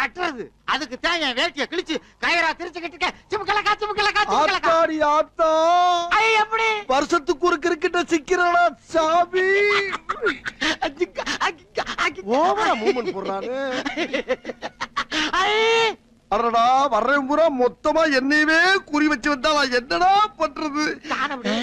கட்டுறது அதுக்கு தான் என் வேட்டிய கிழிச்சு கயிறா திரிச்சுக்கிட்டு சிமுக்கலக்கா சிமுக்கலக்கா சிமுக்கலக்கா ஆத்தாடி ஆத்தா ஐ எப்படி வருஷத்துக்கு ஒரு கிரிக்கெட்ட சிக்கிறடா சாமி அஜிக்கா, அஜிக்கா, அஜிக்கா. ஓவரா மூமெண்ட் போடுறானு ஐ அடடா வர்றேன் பூரா மொத்தமா என்னையவே குறி வச்சு வந்தா நான் என்னடா பண்றது தான விடு.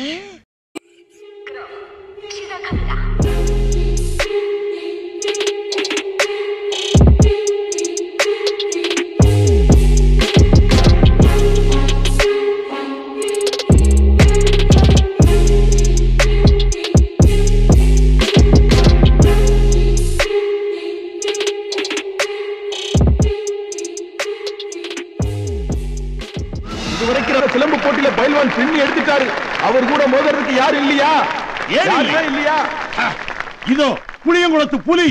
இதுவரைக்கும் சிலம்பு போட்டியில பயில்வான் பின்னி எடுத்துட்டாரு அவர் கூட மோதுறதுக்கு யாரும் இல்லையா ஏன் இல்லை? யாருமே இல்லையா இதோ புளியங்குளத்து புலி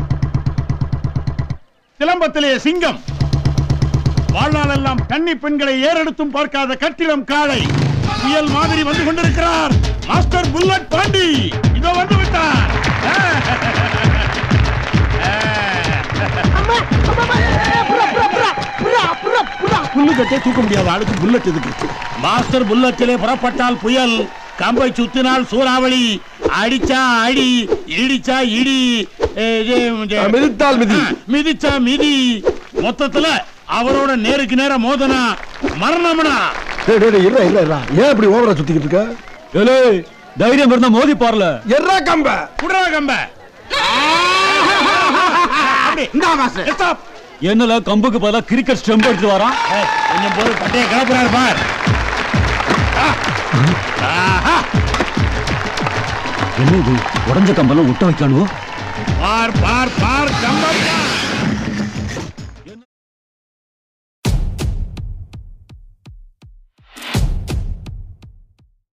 சிலம்பத்திலே சிங்கம் வாழ்நாளெல்லாம் கன்னி பெண்களை ஏறெடுத்தும் பார்க்காத கட்டிடம் காளை புயல் மாதிரி வந்து கொண்டிருக்கிறார் மாஸ்டர் புல்லட் பாண்டி இதோ வந்து விட்டார் புல்லு கட்டே தூக்க முடியாத ஆளுக்கு புல்லட் எதுக்கு மாஸ்டர் புல்லட்டிலே புறப்பட்டால் புயல் கம்பை சுத்தினால் சூறாவளி அடிச்சா அடி இடிச்சா இடி ஏ, இது, இது, மிதித்தால் மிதி ஆ, மிதிச்சா மிதி மொத்தத்துல அவரோட நேருக்கு நேர மோதனா மரணம்னா டேய், டேய், டேய், இருடா, இருடா, இருடா. ஏன் இப்படி ஓவரா சுத்திக்கிட்டு இருக்க ஏலே தைரியம் இருந்தா மோதி பாருல எர்ரா கம்ப குடுறா கம்ப அப்படி இந்தா மாசு ஸ்டாப் என்னல கம்புக்கு பதிலா கிரிக்கெட் ஸ்டெம்ப் எடுத்து வரான் கொஞ்சம் போய் பட்டைய கிளப்புறாரு பார் ஆ. ஆஹா. என்ன இது உடஞ்ச கம்பெல்லாம் விட்ட வைக்கானோ பார் பார் பார் கம்பம் பார்.